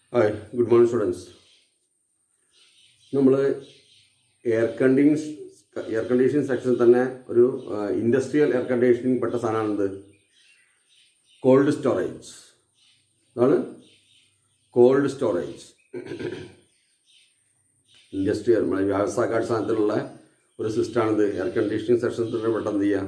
hi good morning students നമ്മൾ air കണ്ടീഷ് air conditioning സെക്ഷനിൽ തന്നെ ഒരു ഇൻഡസ്ട്രിയൽ എയർ കണ്ടീഷനിങ് പെട്ട സാധനമാണിത് കോൾഡ് സ്റ്റോറേജ് അതാണ് കോൾഡ് സ്റ്റോറേജ് ഇൻഡസ്ട്രിയൽ നമ്മുടെ വ്യവസായ അടിസ്ഥാനത്തിലുള്ള ഒരു സിസ്റ്റമാണിത് എയർ കണ്ടീഷനിങ് സെക്ഷനിൽ തന്നെ പെട്ടെന്ന് ചെയ്യാം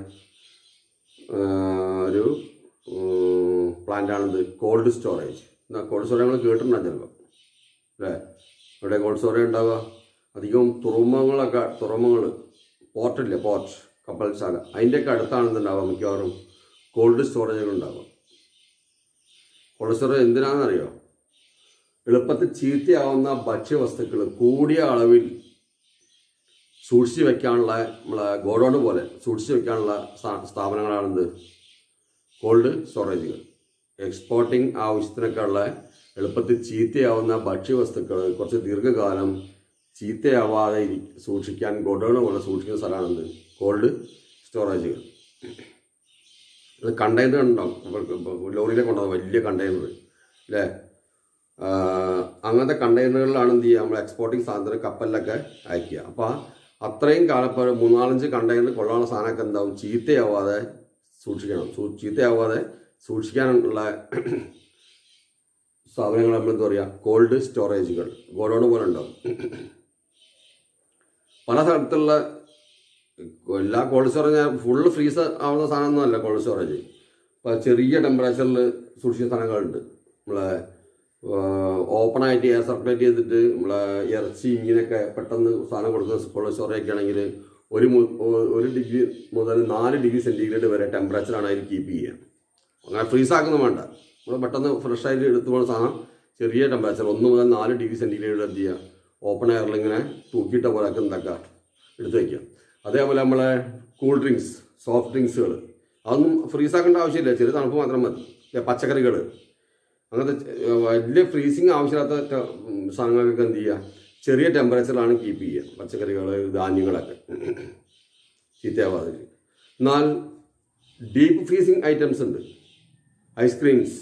ഒരു പ്ലാന്റാണിത് കോൾഡ് സ്റ്റോറേജ് എന്നാ കോൾഡ് സ്റ്റോറേജ് നമ്മൾ കേട്ടിട്ടുണ്ടാകും ചിലപ്പോൾ അല്ലേ ഇവിടെ കോൾഡ് സ്റ്റോറേജ് ഉണ്ടാവുക അധികം തുറമുഖങ്ങളൊക്കെ തുറമുഖങ്ങൾ പോർട്ടില്ലേ പോർട്ട് കപ്പൽശാല അതിൻ്റെയൊക്കെ അടുത്താണ് ഇതുണ്ടാവുക മിക്കവാറും കോൾഡ് സ്റ്റോറേജുകൾ ഉണ്ടാവുക കോൾഡ് സ്റ്റോറേജ് എന്തിനാണെന്നറിയോ എളുപ്പത്തിൽ ചീത്തയാവുന്ന ഭക്ഷ്യവസ്തുക്കൾ കൂടിയ അളവിൽ സൂക്ഷിച്ചു വെക്കാനുള്ള നമ്മളെ ഗോഡൗൺ പോലെ സൂക്ഷിച്ചു വെക്കാനുള്ള സ്ഥാ- സ്ഥാപനങ്ങളാണിത് കോൾഡ് സ്റ്റോറേജുകൾ എക്സ്പോർട്ടിംഗ് ആവശ്യത്തിനൊക്കെ ഉള്ള എളുപ്പത്തിൽ ചീത്തയാവുന്ന ഭക്ഷ്യവസ്തുക്കൾ കുറച്ച് ദീർഘകാലം ചീത്തയാവാതെ ഇരി- സൂക്ഷിക്കാൻ ഗോഡൗൺ പോലെ സൂക്ഷിക്കുന്ന സ്ഥലമാണിത് കോൾഡ് സ്റ്റോറേജുകൾ ഇത് കണ്ടെയ്നർ ഉണ്ടാവും ലോറിയിലെ കൊണ്ടുവന്ന വലിയ കണ്ടെയ്നർ അല്ലേ ആ, അങ്ങനത്തെ കണ്ടെയ്നറുകളിലാണ് എന്ത് ചെയ്യുക നമ്മൾ എക്സ്പോർട്ടിങ് സാധനത്തിന് കപ്പലിലൊക്കെ അയക്കുക അപ്പോൾ അത്രയും കാലം ഇപ്പോൾ ഒരു മൂന്നാലഞ്ച് കണ്ടെയ്നർ കൊള്ളാനുള്ള സാധനമൊക്കെ എന്താവും ചീത്തയാവാതെ സൂക്ഷിക്കണം സൂ- ചീത്തയാവാതെ സൂക്ഷിക്കാനുള്ള സ്ഥാപനങ്ങൾ നമ്മൾ എന്താ പറയുക കോൾഡ് സ്റ്റോറേജുകൾ ഗോഡൗൺ പോലെ ഉണ്ടാവും പല സ്ഥലത്തുള്ള എല്ലാ കോൾഡ് സ്റ്റോറേജ് ഫുള്ള് ഫ്രീസ് ആവുന്ന സാധനമൊന്നുമല്ല കോൾഡ് സ്റ്റോറേജ് ഇപ്പോൾ ചെറിയ ടെമ്പറേച്ചറിൽ സൂക്ഷിക്കുന്ന സാധനങ്ങളുണ്ട് നമ്മളെ ഓപ്പൺ ആയിട്ട് എയർ സർക്കുലേറ്റ് ചെയ്തിട്ട് നമ്മളെ ഇറച്ചി ഇങ്ങനെയൊക്കെ പെട്ടെന്ന് സാധനം കൊടുക്കുന്ന കോൾഡ് സ്റ്റോറേജ് ഒക്കെ ആണെങ്കിൽ ഒരു മു- ഒ- ഒരു ഡിഗ്രി മുതൽ നാല് ഡിഗ്രി സെൻറ്റിഗ്രേഡ് വരെ ടെമ്പറേച്ചറാണ് അതിൽ കീപ്പ് ചെയ്യുക അങ്ങനെ ഫ്രീസ് ആക്കൊന്നും വേണ്ട നമ്മൾ പെട്ടെന്ന് ഫ്രഷ് ആയിട്ട് എടുത്തു പോകുന്ന സാധനം ചെറിയ ടെമ്പറേച്ചർ ഒന്ന് മുതൽ നാല് ഡിഗ്രി സെൻറ്റിഗ്രേഡ് എന്ത് ചെയ്യുക ഓപ്പൺ എയറിൽ ഇങ്ങനെ തൂക്കിയിട്ട പോലെ ഒക്കെ എന്താക്കുക എടുത്ത് വയ്ക്കുക അതേപോലെ നമ്മളെ കൂൾ ഡ്രിങ്ക്സ് സോഫ്റ്റ് ഡ്രിങ്ക്സുകൾ അതൊന്നും ഫ്രീസ് ആക്കേണ്ട ആവശ്യമില്ല ചെറിയ തണുപ്പ് മാത്രം മതി പച്ചക്കറികൾ അങ്ങനത്തെ ചെ- വലിയ ഫ്രീസിങ് ആവശ്യമില്ലാത്ത ടെ- ഉം സാധനങ്ങൾക്കൊക്കെ എന്ത് ചെയ്യുക ചെറിയ ടെമ്പറേച്ചറിലാണ് കീപ്പ് ചെയ്യുക പച്ചക്കറികൾ ധാന്യങ്ങളൊക്കെ ചീത്തയാവാതെ എന്നാൽ ഡീപ്പ് ഫ്രീസിങ് ഐറ്റംസ് ഉണ്ട് ഐസ്ക്രീംസ്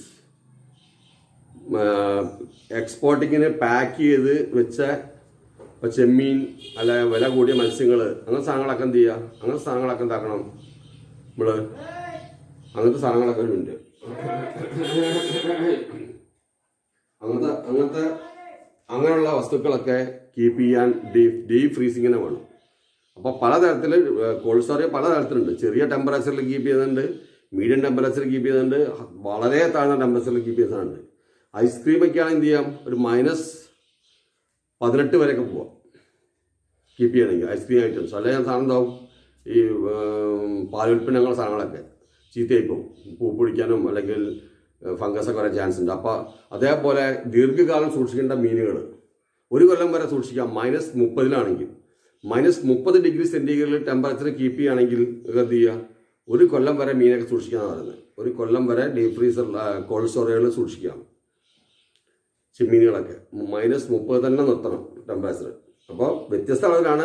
എക്സ്പോർട്ടിങ്ങിന് പാക്ക് ചെയ്ത് വെച്ച ഇപ്പോൾ ചെമ്മീൻ അല്ല വില കൂടിയ മത്സ്യങ്ങൾ അങ്ങനത്തെ സാധനങ്ങളൊക്കെ എന്ത് ചെയ്യുക അങ്ങനത്തെ സാധനങ്ങളൊക്കെ എന്താക്കണം നമ്മൾ അങ്ങനത്തെ സാധനങ്ങളൊക്കെ ഉണ്ട് അങ്ങനത്തെ അങ്ങനത്തെ അങ്ങനെയുള്ള വസ്തുക്കളൊക്കെ കീപ്പ് ചെയ്യാൻ ഡീപ് ഡീപ് ഫ്രീസിങ്ങിനെ വേണം അപ്പോൾ പലതരത്തിൽ കോൾഡ് സ്റ്റോറേജ് പലതരത്തിലുണ്ട് ചെറിയ ടെമ്പറേച്ചറിൽ കീപ്പ് ചെയ്യുന്നുണ്ട് മീഡിയം ടെമ്പറേച്ചറിൽ കീപ്പ് ചെയ്യുന്നുണ്ട് വളരെ താഴ്ന്ന ടെമ്പറേച്ചറിൽ കീപ്പ് ചെയ്യുന്നുണ്ട് ഐസ്ക്രീം ഒക്കെ ആണെങ്കിൽ എന്ത് ചെയ്യാം ഒരു മൈനസ് പതിനെട്ട് വരെയൊക്കെ പോവാം കീപ്പ് ചെയ്യണമെങ്കിൽ ഐസ്ക്രീം ഐറ്റംസ് അല്ലെങ്കിൽ സാധനം എന്താവും ഈ ഉം, പാലുൽപ്പന്നങ്ങൾ സാധനങ്ങളൊക്കെ ചീത്തയായി പോകും പൂ പിടിക്കാനും അല്ലെങ്കിൽ ഫംഗസ് ഒക്കെ വരാൻ ചാൻസ് ഉണ്ട് അപ്പോൾ അതേപോലെ ദീർഘകാലം സൂക്ഷിക്കേണ്ട മീനുകൾ ഒരു കൊല്ലം വരെ സൂക്ഷിക്കാം മൈനസ് മുപ്പതിലാണെങ്കിൽ മൈനസ് മുപ്പത് ഡിഗ്രി സെൻറ്റിഗ്രേഡിൽ ടെമ്പറേച്ചർ കീപ്പ് ചെയ്യുകയാണെങ്കിൽ എന്ത് ചെയ്യുക ഒരു കൊല്ലം വരെ മീനൊക്കെ സൂക്ഷിക്കാമെന്ന് പറയുന്നത് ഒരു കൊല്ലം വരെ ഡീപ് ഫ്രീസർ കോൾഡ് സ്റ്റോറേജിൽ സൂക്ഷിക്കാം ചെമ്മീനുകളൊക്കെ മൈനസ് മുപ്പത് തന്നെ നിർത്തണം ടെമ്പറേച്ചർ അപ്പോൾ വ്യത്യസ്ത അളവിലാണ്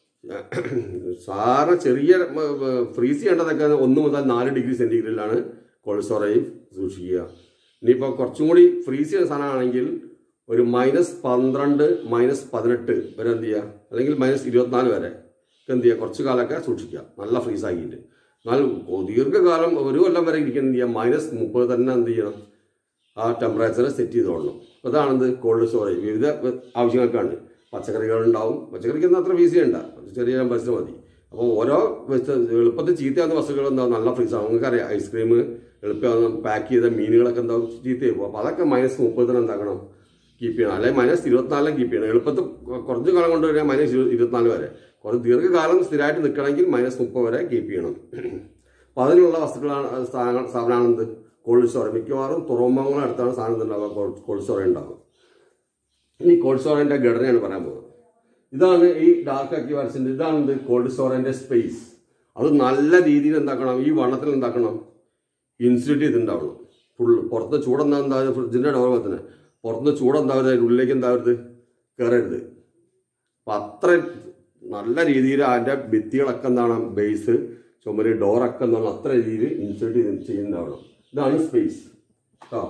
സാധാരണ ചെറിയ ഫ്രീസ് ചെയ്യേണ്ടതൊക്കെ ഒന്ന് മുതൽ നാല് ഡിഗ്രി സെൻറ്റിഗ്രേഡിലാണ് കോൾഡ് സ്റ്റോറേജ് സൂക്ഷിക്കുക ഇനിയിപ്പോൾ കുറച്ചും കൂടി ഫ്രീസ് ചെയ്യുന്ന സാധനമാണെങ്കിൽ ഒരു മൈനസ് പന്ത്രണ്ട് മൈനസ് പതിനെട്ട് വരെ എന്ത് ചെയ്യുക അല്ലെങ്കിൽ മൈനസ് ഇരുപത്തിനാല് വരെ ഒക്കെ എന്ത് ചെയ്യുക കുറച്ച് കാലമൊക്കെ സൂക്ഷിക്കുക നല്ല ഫ്രീസ് ആക്കിയിട്ട് എന്നാൽ ദീർഘകാലം ഒരു കൊല്ലം വരെ ഇരിക്കുന്ന എന്ത് ചെയ്യുക മൈനസ് മുപ്പത് തന്നെ എന്ത് ചെയ്യണം ആ ടെമ്പറേച്ചർ സെറ്റ് ചെയ്തോളണം അതാണിത് കോൾഡ് സ്റ്റോറേജ് വിവിധ ആവശ്യങ്ങൾക്കാണ് പച്ചക്കറികളുണ്ടാവും പച്ചക്കറിക്ക് അത്ര ഫ്രീസ് ചെയ്യണ്ട ചെറിയ ടെമ്പറേച്ചർ മതി അപ്പോൾ ഓരോ വെച്ച് എളുപ്പത്തിൽ ചീത്തയാവുന്ന വസ്തുക്കൾ എന്താവും നല്ല ഫ്രീസ് ആവും നിങ്ങൾക്കറിയാം ഐസ്ക്രീം എളുപ്പം പാക്ക് ചെയ്ത മീനുകളൊക്കെ എന്താവും ചീത്തയായി പോകും അപ്പോൾ അതൊക്കെ മൈനസ് മുപ്പതിന് എന്താക്കണം കീപ്പ് ചെയ്യണം അല്ലെങ്കിൽ മൈനസ് ഇരുപത്തിനാലിലും കീപ്പ് ചെയ്യണം എളുപ്പത്തിൽ കുറച്ച് കാലം കൊണ്ട് കഴിഞ്ഞാൽ മൈനസ് ഇരുപത്തിനാല് വരെ കുറച്ച് ദീർഘകാലം സ്ഥിരമായിട്ട് നിൽക്കണമെങ്കിൽ മൈനസ് മുപ്പത് വരെ കീപ്പ് ചെയ്യണം അപ്പോൾ അതിനുള്ള വസ്തുക്കളാണ് സ്ഥാപനങ്ങൾ സ്ഥാപനമാണെന്ത് കോൾഡ് സ്റ്റോറേജ് മിക്കവാറും തുറമുഖങ്ങളുടെ അടുത്താണ് സാധനം ഉണ്ടാവുക കോൾഡ് കോൾഡ് സ്റ്റോറേജ് ഉണ്ടാവുക ഇനി കോൾഡ് സ്റ്റോറേജിന്റെ ഘടനയാണ് പറയാൻ പോകുന്നത് ഇതാണ് ഈ ഡാർക്ക് ആക്കി വരച്ചിട്ട് ഇതാണ് ഇത് കോൾഡ് സ്റ്റോറേജിന്റെ സ്പേസ് അത് നല്ല രീതിയിൽ എന്താക്കണം ഈ വണ്ണത്തിൽ എന്താക്കണം ഇൻസുലേറ്റ് ചെയ്തിട്ടുണ്ടാവണം ഫുള്ള് പുറത്ത് ചൂടെന്താ എന്താ ഫ്രിഡ്ജിന്റെ ഡോർ തന്നെ പുറത്ത് ചൂടെന്താവരുത് അതിൻ്റെ ഉള്ളിലേക്ക് എന്താവരുത് കയറരുത് അപ്പം അത്ര നല്ല രീതിയിൽ അതിൻ്റെ ഭിത്തികളൊക്കെ എന്താണ് ബേസ് ചുമര് ഡോറൊക്കെ എന്താണ് അത്ര രീതിയിൽ ഇൻസുലേറ്റ് ചെയ്ത് ചെയ്യുന്നതാവണം ഇതാണ് സ്പേസ് കേട്ടോ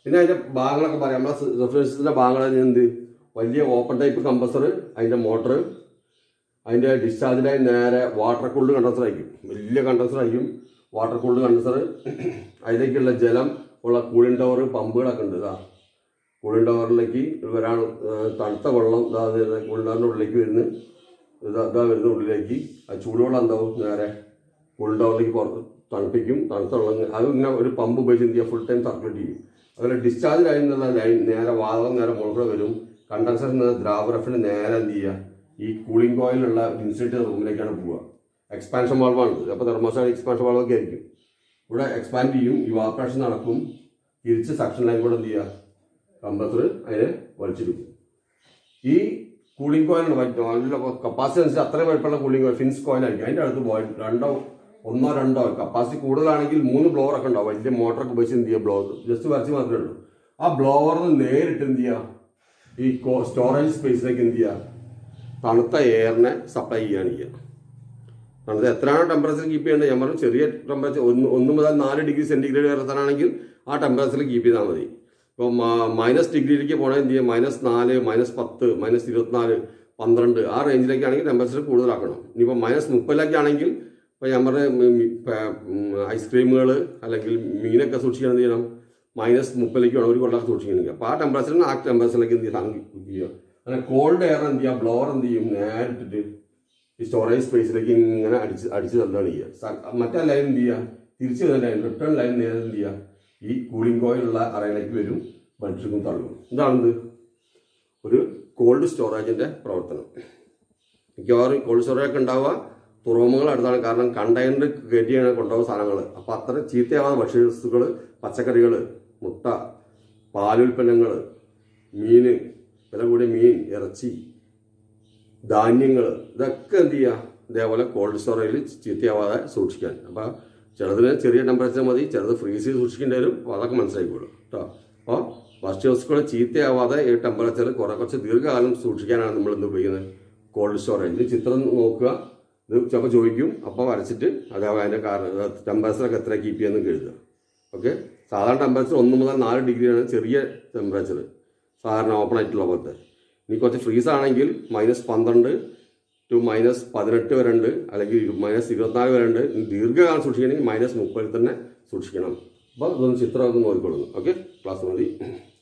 പിന്നെ അതിന്റെ ഭാഗങ്ങളൊക്കെ പറയാം നമ്മളെ റെഫ്രിജറേറ്ററിന്റെ ഭാഗങ്ങൾ എന്ത് വലിയ ഓപ്പൺ ടൈപ്പ് കമ്പസർ അതിന്റെ മോട്ടർ അതിന്റെ ഡിസ്ചാർജിനായി നേരെ വാട്ടർ കൂൾഡ് കണ്ടൻസർ ആയിരിക്കും വലിയ കണ്ടൻസർ ആയിരിക്കും വാട്ടർ കൂൾഡ് കണ്ടൻസർ അതിലേക്കുള്ള ജലം ഉള്ള കൂളിംഗ് ടവർ പമ്പുകളൊക്കെ ഉണ്ട് ഇതാ കൂളിംഗ് ടവറിലേക്ക് ഒരാൾ തണുത്ത വെള്ളം ഇതാ കൂളിംഗ് ടവറിന്റെ ഉള്ളിലേക്ക് വരുന്നു ഇതാ ഇതാ വരുന്ന ഉള്ളിലേക്ക് ആ ചൂടുവെള്ളം എന്താവും നേരെ കൂളിംഗ് ടവറിലേക്ക് പുറത്ത് തണുപ്പിക്കും തണുത്ത വെള്ളം അത് ഇങ്ങനെ ഒരു പമ്പ് ഉപയോഗിച്ച് എന്ത് ചെയ്യുക ഫുൾ ടൈം സർക്കുലേറ്റ് ചെയ്യും അതുപോലെ ഡിസ്ചാർജ് കഴിഞ്ഞുള്ള ലൈൻ നേരെ വാതകം നേരെ മുകളിൽ വരും കണ്ടൻസർ എന്ന ദ്രാവരഫിന് നേരെ എന്ത് ചെയ്യുക ഈ കൂളിംഗ് കോയിലുള്ള ഇൻസുലേറ്റർ റൂമിലേക്കാണ് പോവുക എക്സ്പാൻഷൻ വാൾവാണ് അപ്പോൾ തെർമോസ്റ്റാറ്റ് എക്സ്പാൻഷൻ വാൾവൊക്കെ ആയിരിക്കും ഇവിടെ എക്സ്പാൻഡ് ചെയ്യും ഇവാപ്പറേഷൻ നടക്കും തിരിച്ച് സക്ഷൻ ലൈൻ കൂടെ എന്ത് ചെയ്യുക കമ്പസർ അതിനെ വലിച്ചെടുക്കും ഈ കൂളിംഗ് കോയിൽ നല്ല കപ്പാസിറ്റി അനുസരിച്ച് അത്രയും വലുപ്പമുള്ള കൂളിംഗ് കോയിൽ ഫിൻസ് കോയിൽ ആയിരിക്കും അതിന്റെ അടുത്ത് പോയി രണ്ടോ ഒന്നോ രണ്ടോ കപ്പാസിറ്റി കൂടുതലാണെങ്കിൽ മൂന്ന് ബ്ലോവർ ഒക്കെ ഉണ്ടാവും വലിയ മോട്ടറൊക്കെ ഉപയോഗിച്ച് എന്ത് ചെയ്യുക ബ്ലോവർ ജസ്റ്റ് വരച്ച് മാത്രമേ ഉള്ളൂ ആ ബ്ലോവറിന് നേരിട്ട് എന്ത് ചെയ്യുക ഈ സ്റ്റോറേജ് സ്പേസിലേക്ക് എന്ത് ചെയ്യുക തണുത്ത എയറിനെ സപ്ലൈ ചെയ്യുകയാണ് ചെയ്യുക തണുത്ത എത്രയാണോ ടെമ്പറേച്ചർ കീപ്പ് ചെയ്യേണ്ടത് ഞാൻ പറഞ്ഞു ചെറിയ ടെമ്പറേച്ചർ ഒന്ന് ഒന്ന് മുതൽ നാല് ഡിഗ്രി സെന്റിഗ്രേഡ് വരെ എത്താനാണെങ്കിൽ ആ ടെമ്പറേച്ചറിൽ കീപ്പ് ചെയ്താൽ മതി ഇപ്പോൾ മൈനസ് ഡിഗ്രിയിലേക്ക് പോകണമെങ്കിൽ എന്ത് ചെയ്യുക മൈനസ് നാല് മൈനസ് പത്ത് മൈനസ് ഇരുപത്തിനാല് പന്ത്രണ്ട് ആ റേഞ്ചിലേക്കാണെങ്കിൽ ടെമ്പറേച്ചർ കൂടുതലാക്കണം ഇനിയിപ്പോൾ മൈനസ് മുപ്പതിലേക്കാണെങ്കിൽ ഇപ്പോൾ ഞാൻ പറഞ്ഞ ഐസ്ക്രീമുകൾ അല്ലെങ്കിൽ മീനൊക്കെ സൂക്ഷിക്കാൻ എന്ത് ചെയ്യണം മൈനസ് മുപ്പതിലേക്ക് വേണം ഒരു കൊല്ലം സൂക്ഷിക്കണമെങ്കിൽ അപ്പോൾ ആ ടെമ്പറേച്ചറിന് ആ ടെമ്പറേച്ചറിലേക്ക് എന്ത് ചെയ്യാം ചെയ്യുക അങ്ങനെ കോൾഡ് എയർ എന്ത് ചെയ്യുക ബ്ലോവർ എന്ത് ചെയ്യും നേരിട്ടിട്ട് ഈ സ്റ്റോറേജ് സ്പേസിലേക്ക് ഇങ്ങനെ അടിച്ച് അടിച്ച് തള്ളുകയാണ് ചെയ്യുക സ- മറ്റേ ലൈൻ എന്ത് ചെയ്യുക തിരിച്ചു വരുന്ന ലൈൻ റിട്ടേൺ ലൈൻ നേരെ എന്ത് ചെയ്യുക ഈ കൂളിംഗ് കോയിലുള്ള അറയിലേക്ക് വരും മനുഷ്യർക്കും തള്ളും ഇതാണിത് ഒരു കോൾഡ് സ്റ്റോറേജിന്റെ പ്രവർത്തനം മിക്കവാറും കോൾഡ് സ്റ്റോറേജ് ഒക്കെ ഉണ്ടാവുക തുറമുഖങ്ങൾ അടുത്താണ് കാരണം കണ്ടെയ്നർ കയറ്റിയാണ് കൊണ്ടുപോകുന്ന സാധനങ്ങൾ അപ്പോൾ അത്ര ചീത്തയാവാതെ ഭക്ഷ്യവസ്തുക്കൾ പച്ചക്കറികൾ മുട്ട പാലുൽപ്പന്നങ്ങൾ മീന് വില കൂടിയ മീൻ ഇറച്ചി ധാന്യങ്ങൾ ഇതൊക്കെ എന്ത് ചെയ്യുക ഇതേപോലെ കോൾഡ് സ്റ്റോറേജിൽ ചീത്തയാവാതെ സൂക്ഷിക്കാൻ അപ്പോൾ ചിലതിന് ചെറിയ ടെമ്പറേച്ചർ മതി ചിലത് ഫ്രീസ് ചെയ്ത് സൂക്ഷിക്കേണ്ടി വരും അപ്പോൾ അതൊക്കെ മനസ്സിലാക്കിക്കോളും കേട്ടോ അപ്പോൾ ഭക്ഷ്യവസ്തുക്കൾ ചീത്തയാവാതെ ഈ ടെമ്പറേച്ചർ കുറെ കുറച്ച് ദീർഘകാലം സൂക്ഷിക്കാനാണ് നമ്മൾ എന്ത് ഉപയോഗിക്കുന്നത് കോൾഡ് സ്റ്റോറേജ് ഇത് ചിത്രം നോക്കുക ഇത് ചിലപ്പോൾ ചോദിക്കും അപ്പോൾ വരച്ചിട്ട് അതേപോലെ അതിൻ്റെ കാരണം ടെമ്പറേച്ചറൊക്കെ എത്ര കീപ്പ് ചെയ്യുന്നത് എഴുതുക ഓക്കെ സാധാരണ ടെമ്പറേച്ചർ ഒന്ന് മുതൽ നാല് ഡിഗ്രിയാണ് ചെറിയ ടെമ്പറേച്ചർ സാധാരണ ഓപ്പൺ ആയിട്ടുള്ള പോലത്തെ ഇനി കുറച്ച് ഫ്രീസ് ആണെങ്കിൽ മൈനസ് പന്ത്രണ്ട് ടു മൈനസ് പതിനെട്ട് വരെ ഉണ്ട് അല്ലെങ്കിൽ മൈനസ് ഇരുപത്തിനാല് വരെ ഉണ്ട് ഇനി ദീർഘകാലം സൂക്ഷിക്കണമെങ്കിൽ മൈനസ് മുപ്പതിൽ തന്നെ സൂക്ഷിക്കണം അപ്പോൾ ഇതൊന്ന് ചിത്രമൊക്കെ നോക്കിക്കൊള്ളുന്നു ഓക്കെ ക്ലാസ് മതി